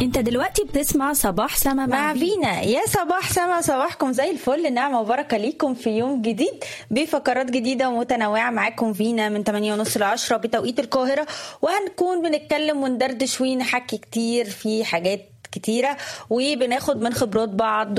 انت دلوقتي بتسمع صباح سما مع فينا يا صباح سما صباحكم زي الفل نعمة وبركة ليكم في يوم جديد بفقرات جديدة ومتنوعة معاكم فينا من 8 ونص ل 10 بتوقيت القاهرة وهنكون بنتكلم وندردش ونحكي كتير في حاجات كتيرة وبناخد من خبرات بعض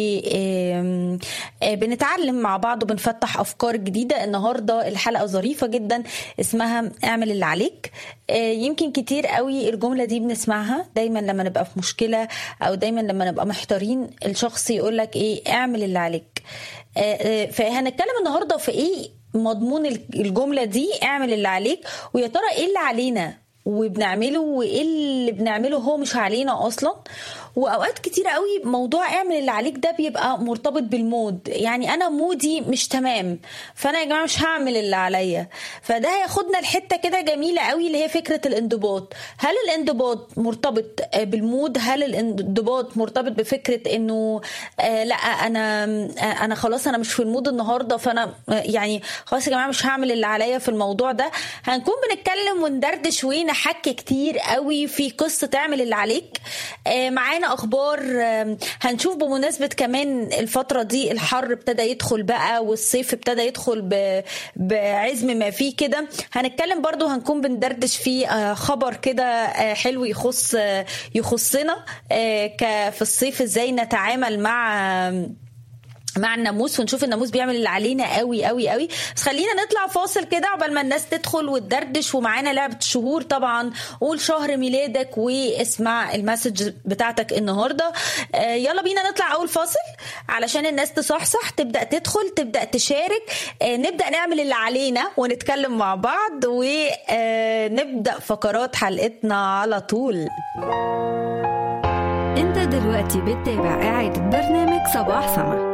وبنتعلم مع بعض وبنفتح أفكار جديدة النهاردة الحلقة ظريفة جدا اسمها اعمل اللي عليك يمكن كتير قوي الجملة دي بنسمعها دايما لما نبقى في مشكلة أو دايما لما نبقى محتارين الشخص يقولك إيه اعمل اللي عليك فهنتكلم النهاردة في إيه مضمون الجملة دي اعمل اللي عليك ويا ترى إيه اللي علينا وبنعمله وايه اللي بنعمله هو مش علينا اصلا واوقات كتيره قوي موضوع اعمل اللي عليك ده بيبقى مرتبط بالمود يعني انا مودي مش تمام فانا يا جماعه مش هعمل اللي عليا فده هياخدنا لحته كده جميله قوي اللي هي فكره الانضباط هل الانضباط مرتبط بالمود هل الانضباط مرتبط بفكره انه آه لا انا آه انا خلاص انا مش في المود النهارده فانا آه يعني خلاص يا جماعه مش هعمل اللي عليا في الموضوع ده هنكون بنتكلم وندردش ونحكي كتير قوي في قصه اعمل اللي عليك آه معانا معانا اخبار هنشوف بمناسبه كمان الفتره دي الحر ابتدى يدخل بقى والصيف ابتدى يدخل بعزم ما فيه كده هنتكلم برضو هنكون بندردش في خبر كده حلو يخص يخصنا في الصيف ازاي نتعامل مع مع الناموس ونشوف الناموس بيعمل اللي علينا قوي قوي قوي بس خلينا نطلع فاصل كده عقبال ما الناس تدخل وتدردش ومعانا لعبه شهور طبعا قول شهر ميلادك واسمع المسج بتاعتك النهارده آه يلا بينا نطلع اول فاصل علشان الناس تصحصح تبدا تدخل تبدا تشارك آه نبدا نعمل اللي علينا ونتكلم مع بعض ونبدا فقرات حلقتنا على طول انت دلوقتي بتتابع قاعد برنامج صباح سما